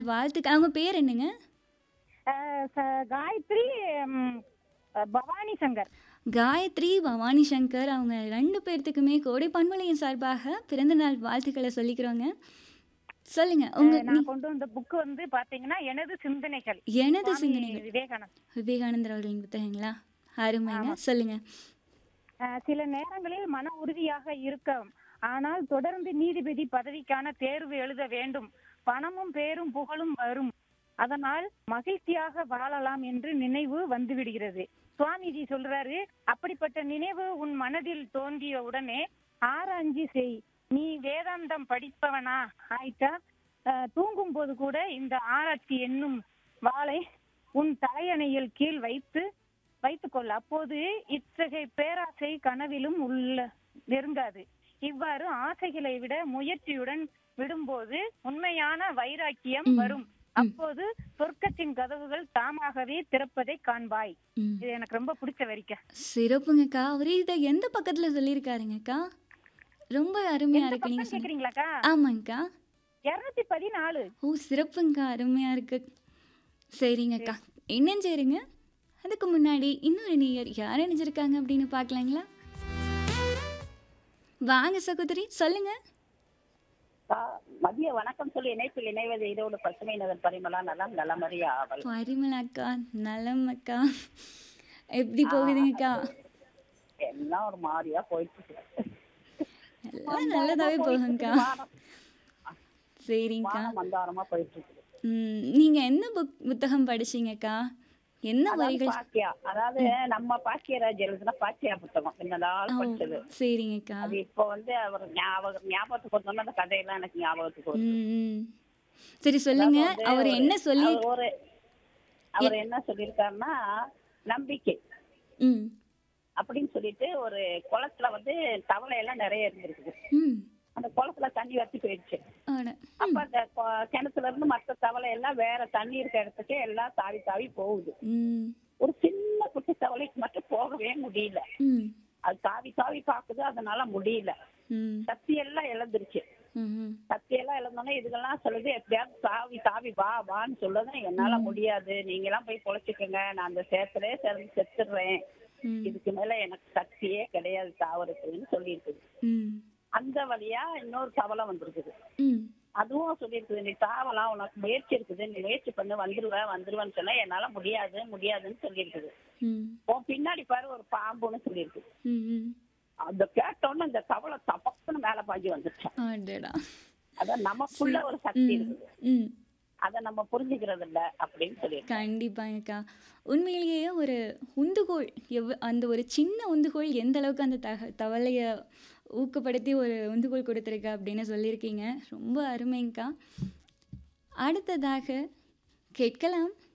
வாழ்த்துக்கள். அவங்க பேர் என்னங்க? அ ச காயத்ரி ம் அ பவானி சங்கர். காயத்ரி, பவானி சங்கர் அவங்க 2 பேர்த்துக்குமே கோடை பண்பலையின் சார்பாக பிறந்தநாள் வாழ்த்துக்கள சொல்லிக்கிறோங்க. சொல்லுங்க. அ உங்க நீ நான் கொண்டு வந்த புக் வந்து பார்த்தீங்கன்னா, எனது சிந்தனைகள். எனது சுவாமி சிந்தனைகள். விவேகானந்த். விவேகானந்தர் அவர்களின் புத்தகங்களா? அருமைங்க. ஆமா. சொல்லுங்க. அ சில நேரங்களில் மன உறுதியாக இருக்க ஆனால் தொடர்ந்து நீதிபதி பதவிக்கான தேர்வு எழுத வேண்டும். பணமும் பேரும் புகழும் வரும். அதனால் மகிழ்ச்சியாக வாழலாம் என்று நினைவு வந்துவிடுகிறது. சுவாமிஜி சொல்றாரு, அப்படிப்பட்ட நினைவு உன் மனதில் தோன்றிய உடனே ஆராய்ச்சி செய். நீ வேதாந்தம் படிப்பவனா ஆயிட்டா அ தூங்கும் போது கூட இந்த ஆராய்ச்சி என்னும் வாளை உன் தலையணையில் கீழ் வைத்து வைத்துக்கொள். அப்போது இத்தகைய பேராசை கனவிலும் உள்ள நெருங்காது. இவ்வாறு ஆசைகளை விட முயற்சியுடன் விடும்போது உண்மையான வைராக்கியம் ம். வரும். ம். அப்போது சொர்க்கத்தின் கதவுகள் தாமாகவே திறப்பதை காண்பாய். ம். இது எனக்கு ரொம்ப பிடிச்ச வரிக்க. சிறப்புங்கக்கா. அவரு இத எந்த பக்கத்துல சொல்லியிருக்காருங்கக்கா? ரொம்ப அருமையா எந்த இருக்கு நீங்க பக்கம் சொன்னது. கேக்குறீங்களாக்கா? ஆமாங்கக்கா. 214. ஓ! சிறப்புங்கக்கா. அருமையா இருக்கு. சரிங்கக்கா. இணைஞ்சிருங்க. அதுக்கு முன்னாடி இன்னொரு நேயர் யார் இணைஞ்சிருக்காங்க அப்படின்னு பார்க்கலாங்களா? வாங்க சகோதரி. சொல்லுங்க. ஆ, மதிய வணக்கம் சொல்லி இணைப்பில் இணைவது இதோடு பசுமை நகர் பரிமளா நலம் நலமறிய ஆவல் பரிமளாக்கா. நலம் அக்கா. எப்படி ஆ, போகுதுங்கக்கா? எல்லாம் ஒரு மாதிரியா போயிட்டு இருக்கு. எல்லாம் மந்தாரமா நல்லதாவே போயிட்டு போகுங்கக்கா. இருக்குது வானம். சரிங்கக்கா. வானம் மந்தாரமா போயிட்டு இருக்குது ம். நீங்க என்ன புக் புத்தகம் படிச்சீங்கக்கா? என்ன அதாவது வரிகள்? பாக்கியா அதாவது ம். நம்ம பாக்கியராஜ் எழுதுன பாக்கியா புத்தகம் இந்த நாள் ஓ! படிச்சது சரிங்கக்கா. அது இப்போ வந்து அவர் ஞாபகம் ஞாபகத்துக்கு வந்தோம்னா அந்த கதையெல்லாம் எனக்கு ஞாபகத்துக்கு வருது ம், ம். சரி அதாவது சொல்லுங்க. வந்து அவர் ஒரு என்ன சொல்லி அவர் ஒரு எ அவர் என்ன சொல்லியிருக்காருன்னா நம்பிக்கை ம். அப்படின்னு சொல்லிட்டு ஒரு குளத்துல வந்து தவளை எல்லாம் நிறைய இருந்திருக்குது ம். அந்த குளத்துல தண்ணி வத்தி போயிடுச்சு அட. அப்ப ம். அந்த கொ- கிணத்துல இருந்து மற்ற தவளை எல்லாம் வேற தண்ணி இருக்க இடத்துக்கு எல்லாம் தாவி தாவி போகுது ம். ஒரு சின்ன குட்டி தவளைக்கு மட்டும் போகவே முடியல ம். அது தாவி தாவி பாக்குது அதனால முடியல ம். சக்தி எல்லாம் இழந்துருச்சு ம்ஹ்ம். சக்தி எல்லாம் இழந்தோன்னே இதுக்கெல்லாம் சொல்லுது எப்படியாவது தாவி தாவி வா வான்னு சொல்லுது என்னால ம். முடியாது நீங்க எல்லாம் போய் பொழைச்சுக்கோங்க நான் அந்த சேத்துல சேர்ந்து செத்துடுறேன் ம். இதுக்கு மேல எனக்கு சக்தியே கிடையாது தாவறதுன்னு சொல்லியிருக்குது ம். அந்த வழியா இன்னொரு தவளை வந்திருக்குது ம். அதுவும் சொல்லியிருக்குது நீ தாவலாம் உனக்கு முயற்சி இருக்குது நீ முயற்சி பண்ணு வந்துருவேன் வந்துருவேன்னு சொன்னா என்னால முடியாது முடியாதுன்னு சொல்லியிருக்குது ம். உன் பின்னாடி பாரு ஒரு பாம்புன்னு சொல்லியிருக்கு ம். ம். அந்த கேட்டோன்னு இந்த தவளை தப்பக்குன்னு மேல பாஞ்சு வந்துருச்சான் அடடா. அதான் நமக்குள்ள ஒரு சக்தி ம். இருக்குது ம். அதை நம்ம புரிஞ்சுக்கிறது இல்ல அப்படின்னு சொல்லியிருக்கேன் கண்டிப்பாங்கக்கா. உண்மையிலேயே ஒரு உந்துகோல் எவ் அந்த ஒரு சின்ன உந்துகோல் எந்த அளவுக்கு அந்த தக தவளைய ஊக்கப்படுத்தி ஒரு உந்துகோல் கொடுத்துருக்கு அப்படின்னு சொல்லியிருக்கீங்க. ரொம்ப அருமைங்கக்கா. அடுத்ததாக கேட்கலாம்